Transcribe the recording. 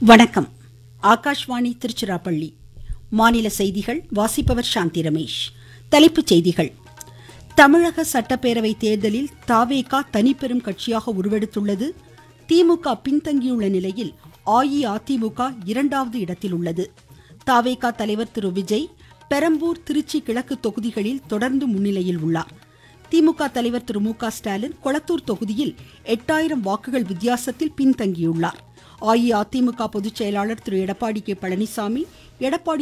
வணக்கம் ஆகாஷ்வாணி திருச்சிராப்பள்ளி மாநில செய்திகள் வாசிப்பவர் சாந்தி ரமேஷ் தலைப்புச் செய்திகள் தமிழக சட்டப்பேரவை தேர்தலில் தாவேகா தனிப்பெரும் கட்சியாக உருவெடுத்துள்ளது திமுக பின்தங்கியுள்ள நிலையில் அஇஅதிமுக இரண்டாவது இடத்தில் உள்ளது தாவேகா தலைவர் திரு விஜய் பெரம்பூர் திருச்சி கிழக்கு தொகுதிகளில் தொடர்ந்து முன்னிலையில் உள்ளார் திமுக தலைவர் திரு மு க ஸ்டாலின் கொளத்தூர் தொகுதியில் எட்டாயிரம் வாக்குகள் வித்தியாசத்தில் பின்தங்கியுள்ளார் அஇஅதிமுக பொதுச் செயலாளர் திரு எடப்பாடி கே பழனிசாமி எடப்பாடி